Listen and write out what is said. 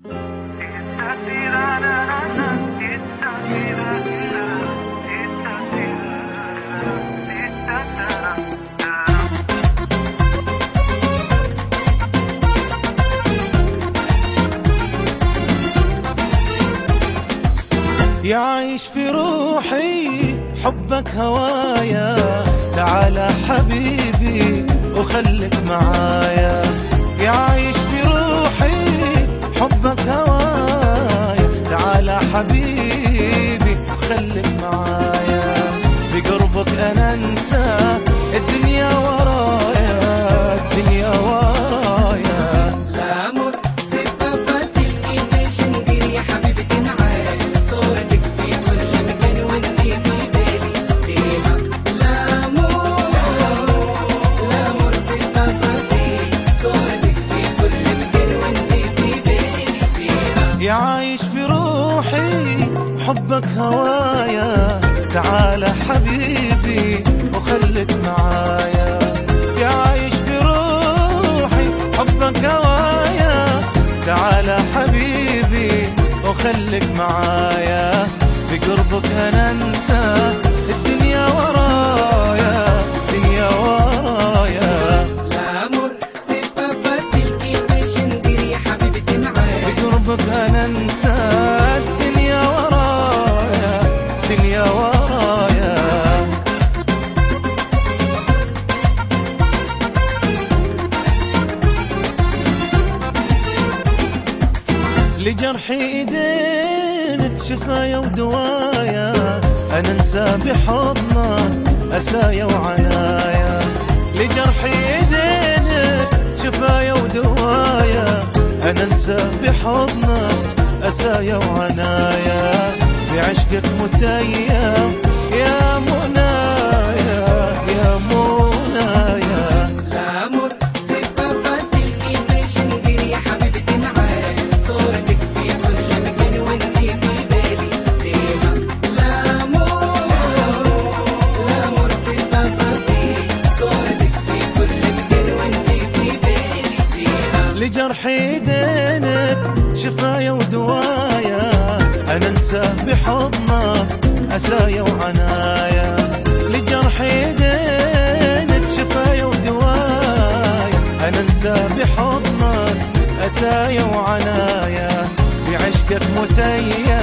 يعيش في روحي حبك هوايا تعال حبيبي وخلك معايا يعيش في روحي حبك هوايا تعال حبيبي وخلك معايا بقربك انا انسى الدنيا ورايا الدنيا ورايا الامور سبة فاسل كيفاش ندير يا حبيبتي معاك صورتك في كل مكان وانتي في بالي ديما الامور الامور سبة فاسل صورتك في كل مكان وانتي في بالي ديما يعيش في روحي حبك هوايا تعال حبيبي وخلك معايا يعيش في روحي حبك هوايا تعال حبيبي وخلك معايا بقربك انا انسى الدنيا ورايا الدنيا ورايا الامور سبة فاسل كيفاش ندير يا حبيبتي معاك بقربك انا انسى الدنيا ورايا الدنيا ورايا لجرحي ايدينك شفايا ودوايا انا انسى بحضنك اسايا وعنايا لجرحي ايدينك شفايا ودوايا انا انسى بحضنك اسايا وعنايا بعشقك متيم يا منايا يا منايا الامور سبة فاسل كيفاش ندير يا حبيبتي معاك صورتك في كل مكان وانتي في بالي ديما الامور الامور سبة فاسل صورتك في كل مكان وانتي في بالي ديما لجرحي ايدينك شفايا ودوايا انا انسى بحضنك اسايا وعنايا لجرحي ايدينك شفايا ودوايا انا انسى بحضنك اسايا وعنايا بعشقك متيم